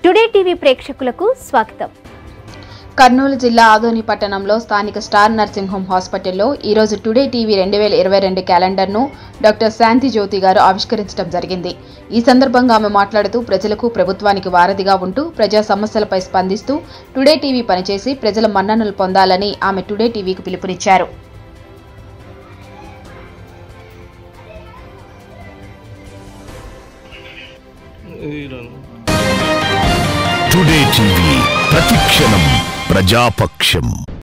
today TV ప్రేక్షకులకు స్వాగతం కర్నూలు జిల్లా ఆదోని పట్టణంలో స్థానిక స్టార్ నర్సింగ్ హోమ్ హాస్పిటల్లో ఈరోజు టుడే టీవీ రెండు వేల ఇరవై రెండు క్యాలెండర్ను డాక్టర్ శాంతి జ్యోతి గారు ఆవిష్కరించడం జరిగింది ఈ సందర్భంగా ఆమె మాట్లాడుతూ ప్రజలకు ప్రభుత్వానికి వారధిగా ఉంటూ ప్రజా సమస్యలపై స్పందిస్తూ టుడే టీవీ పనిచేసి ప్రజల మన్ననలు పొందాలని ఆమె టుడే టీవీకి పిలుపునిచ్చారు టుడే టీవీ ప్రతిక్షణం ప్రజాపక్షం